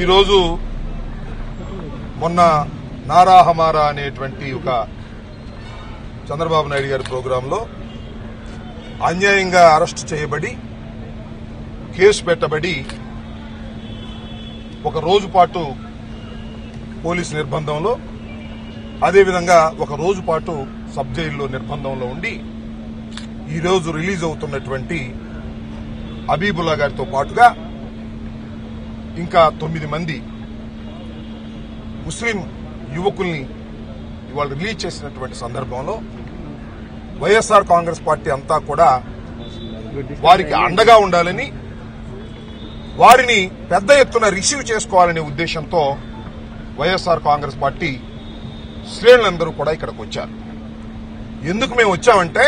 ఈరోజు మొన్న నారా హమారా అనేటువంటి ఒక చంద్రబాబు నాయుడు గారి ప్రోగ్రాంలో అన్యాయంగా అరెస్ట్ చేయబడి కేసు పెట్టబడి ఒక రోజు పాటు పోలీసు నిర్బంధంలో అదేవిధంగా ఒక రోజు పాటు సబ్ జైల్లో నిర్బంధంలో ఉండి ఈరోజు రిలీజ్ అవుతున్నటువంటి హబీబుల్లా గారితో పాటుగా ఇంకా తొమ్మిది మంది ముస్లిం యువకుల్ని ఇవాళ రిలీజ్ చేసినటువంటి సందర్భంలో వైఎస్ఆర్ కాంగ్రెస్ పార్టీ అంతా కూడా వారికి అండగా ఉండాలని వారిని పెద్ద ఎత్తున రిసీవ్ చేసుకోవాలనే ఉద్దేశంతో వైఎస్ఆర్ కాంగ్రెస్ పార్టీ శ్రేణులందరూ కూడా ఇక్కడికి వచ్చారు ఎందుకు మేము వచ్చామంటే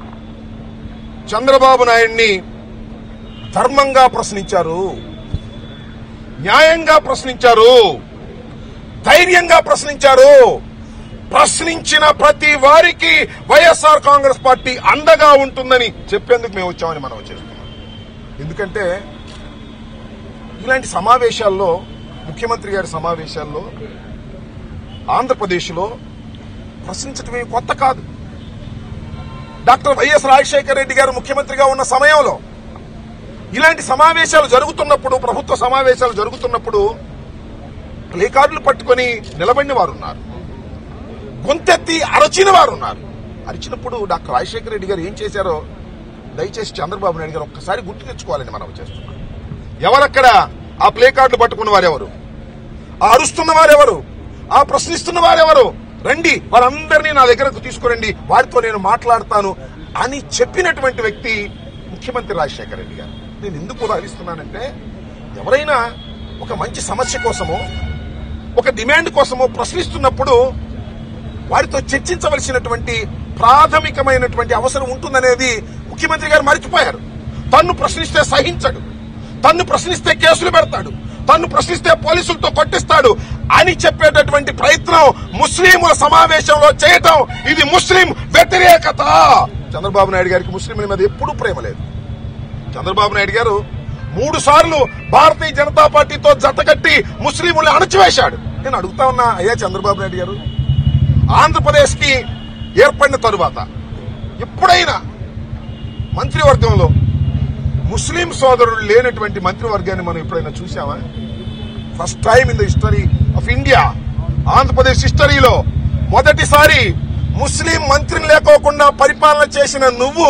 చంద్రబాబు నాయుడిని ధర్మంగా ప్రశ్నించారు న్యాయంగా ప్రశ్నించారు ధైర్యంగా ప్రశ్నించారు ప్రశ్నించిన ప్రతి వారికి వైఎస్ఆర్ కాంగ్రెస్ పార్టీ అండగా ఉంటుందని చెప్పేందుకు మేము వచ్చామని మనం చేస్తున్నాం ఎందుకంటే ఇలాంటి సమావేశాల్లో ముఖ్యమంత్రి గారి సమావేశాల్లో ఆంధ్రప్రదేశ్లో ప్రశ్నించటమే కొత్త కాదు డాక్టర్ వైఎస్ రాజశేఖర రెడ్డి గారు ముఖ్యమంత్రిగా ఉన్న సమయంలో ఇలాంటి సమావేశాలు జరుగుతున్నప్పుడు ప్రభుత్వ సమావేశాలు జరుగుతున్నప్పుడు ప్లే కార్డులు పట్టుకొని నిలబడిన వారు ఉన్నారు గొంతెత్తి అరచిన వారు ఉన్నారు అరిచినప్పుడు డాక్టర్ రాజశేఖర రెడ్డి గారు ఏం చేశారో దయచేసి చంద్రబాబు నాయుడు గారు ఒక్కసారి గుర్తు తెచ్చుకోవాలని మనం చేస్తున్నాం ఎవరక్కడ ఆ ప్లే కార్డులు పట్టుకున్న వారెవరు ఆ అరుస్తున్న వారెవరు ఆ ప్రశ్నిస్తున్న వారెవరు రండి వారందరినీ నా దగ్గరకు తీసుకురండి వారితో నేను మాట్లాడతాను అని చెప్పినటువంటి వ్యక్తి ముఖ్యమంత్రి రాజశేఖర రెడ్డి గారు నేను ఎందుకు ఉదాహరిస్తున్నానంటే ఎవరైనా ఒక మంచి సమస్య కోసమో ఒక డిమాండ్ కోసమో ప్రశ్నిస్తున్నప్పుడు వారితో చర్చించవలసినటువంటి ప్రాథమికమైనటువంటి అవసరం ఉంటుందనేది ముఖ్యమంత్రి గారు మర్చిపోయారు తన్ను ప్రశ్నిస్తే సహించడు తన్ను ప్రశ్నిస్తే కేసులు పెడతాడు తన్ను ప్రశ్నిస్తే పోలీసులతో కొట్టిస్తాడు అని చెప్పేటటువంటి ప్రయత్నం ముస్లింల సమావేశంలో చేయటం ఇది ముస్లిం వ్యతిరేకత చంద్రబాబు నాయుడు గారికి ముస్లింల మీద ఎప్పుడూ ప్రేమ లేదు చంద్రబాబు నాయుడు గారు మూడు సార్లు భారతీయ జనతా పార్టీతో జతకట్టి ముస్లింలు అణచివేశాడు నేను అడుగుతా ఉన్నా అయ్యా చంద్రబాబు నాయుడు గారు ఆంధ్రప్రదేశ్ కి ఏర్పడిన తరువాత ఎప్పుడైనా మంత్రివర్గంలో ముస్లిం సోదరులు లేనటువంటి మంత్రివర్గాన్ని మనం ఎప్పుడైనా చూసామా first time in the history of India Andhra Pradesh హిస్టరీలో మొదటిసారి ముస్లిం మంత్రిని లేకోకుండా పరిపాలన చేసిన నువ్వు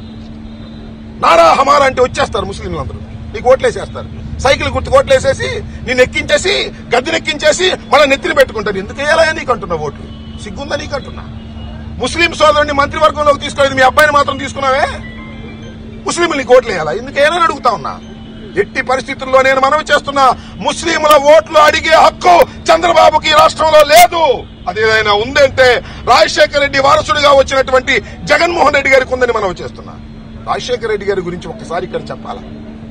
నారా హమారా అంటే వచ్చేస్తారు ముస్లింలందరూ నీకు ఓట్లేసేస్తారు సైకిల్ గుర్తు ఓట్లేసేసి నేను ఎక్కించేసి గద్దెనెక్కించేసి మళ్ళీ నెత్తిని పెట్టుకుంటారు ఎందుకు వేయాలా నీకు అంటున్నా ఓట్లు సిగ్గుందా నీకు అంటున్నా ముస్లిం సోదరుని మంత్రివర్గంలోకి తీసుకోలేదు మీ అబ్బాయిని మాత్రం తీసుకున్నావే ముస్లింలు నీకు ఓట్లు వేయాలా ఎందుకేనని అడుగుతా ఉన్నా ఎట్టి పరిస్థితుల్లో నేను మనవి చేస్తున్నా ముస్లింల ఓట్లు అడిగే హక్కు చంద్రబాబుకి ఈ రాష్ట్రంలో లేదు అదేదైనా ఉందంటే రాజశేఖర రెడ్డి వారసుడిగా వచ్చినటువంటి జగన్మోహన్ రెడ్డి గారికి ఉందని మనవి చేస్తున్నా రాజశేఖర రెడ్డి గారి గురించి ఒక్కసారి ఇక్కడ చెప్పాలా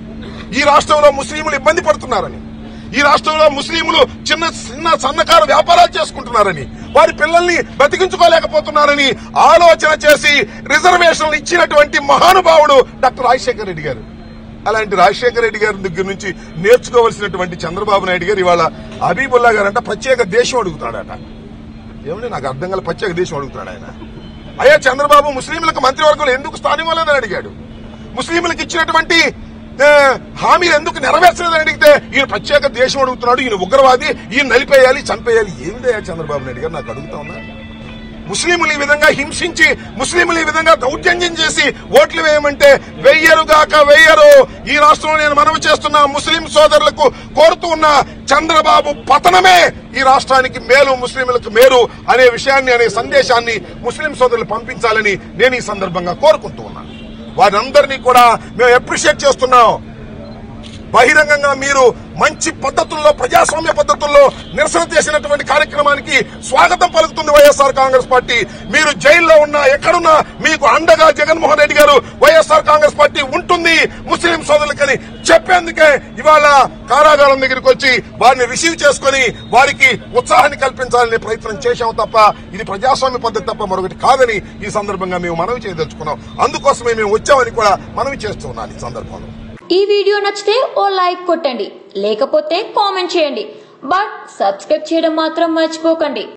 ఈ రాష్ట్రంలో ముస్లింలు ఇబ్బంది పడుతున్నారని ఈ రాష్ట్రంలో ముస్లింలు చిన్న చిన్న సన్నకారు వ్యాపారాలు చేసుకుంటున్నారని వారి పిల్లల్ని బతికించుకోలేకపోతున్నారని ఆలోచన చేసి రిజర్వేషన్లు ఇచ్చినటువంటి మహానుభావుడు డాక్టర్ రాజశేఖర రెడ్డి గారు అలాంటి రాజశేఖర రెడ్డి గారి దగ్గర నుంచి నేర్చుకోవాల్సినటువంటి చంద్రబాబు నాయుడు గారు ఇవాళ హబీబుల్లా గారు అంట ప్రత్యేక దేశం అడుగుతాడట ఏమండి నాకు అర్థం గల ప్రత్యేక దేశం అడుగుతాడు ఆయన అయ్యా చంద్రబాబు ముస్లింలకు మంత్రివర్గంలో ఎందుకు స్థానం ఇవ్వలేదని అడిగాడు ముస్లింలకు ఇచ్చినటువంటి ఏ, హామీలు ఎందుకు నెరవేర్చలేదని అడిగితే ఈయన ప్రత్యేక దేశం అడుగుతున్నాడు ఈయన ఉగ్రవాది ఈయన నలిపేయాలి చంపేయాలి ఏమిటయ్యా చంద్రబాబు నాయుడు గారు నాకు అడుగుతా ఉన్నా ముస్లింలు ఈ విధంగా హింసించి ముస్లింలు ఈ విధంగా దౌర్జన్యం చేసి ఓట్లు వేయమంటే వెయ్యరుగాక వెయ్యరు ఈ రాష్ట్రంలో నేను మనవి చేస్తున్న ముస్లిం సోదరులకు కోరుతూ ఉన్న చంద్రబాబు పతనమే ఈ రాష్ట్రానికి మేలు ముస్లింలకు మేలు అనే విషయాన్ని అనే సందేశాన్ని ముస్లిం సోదరులు పంపించాలని నేను ఈ సందర్భంగా కోరుకుంటూ ఉన్నాను వారందరినీ కూడా మేము అప్రిషియేట్ చేస్తున్నాం బహిరంగంగా మీరు మంచి పద్ధతుల్లో ప్రజాస్వామ్య పద్ధతుల్లో నిరసన చేసినటువంటి కార్యక్రమానికి స్వాగతం పలుకుతుంది వైఎస్ఆర్ కాంగ్రెస్ పార్టీ మీరు జైల్లో ఉన్నా ఎక్కడున్నా మీకు అండగా జగన్మోహన్ రెడ్డి గారు వైఎస్ఆర్ కాంగ్రెస్ పార్టీ ఉంటుంది ముస్లిం సోదరులకని చెప్పేందుకే ఇవాళ కారాగారం దగ్గరికి వచ్చి వారిని రిసీవ్ చేసుకుని వారికి ఉత్సాహాన్ని కల్పించాలనే ప్రయత్నం చేశాం తప్ప ఇది ప్రజాస్వామ్య పద్ధతి తప్ప మరొకటి కాదని ఈ సందర్భంగా మేము మనవి చేయదలుచుకున్నాం అందుకోసమే మేము వచ్చామని కూడా మనవి చేస్తున్నాను ఈ సందర్భంలో ఈ వీడియో నచ్చితే ఓ లైక్ కొట్టండి లేకపోతే కామెంట్ చేయండి బట్ సబ్స్క్రైబ్ చేయడం మాత్రం మర్చిపోకండి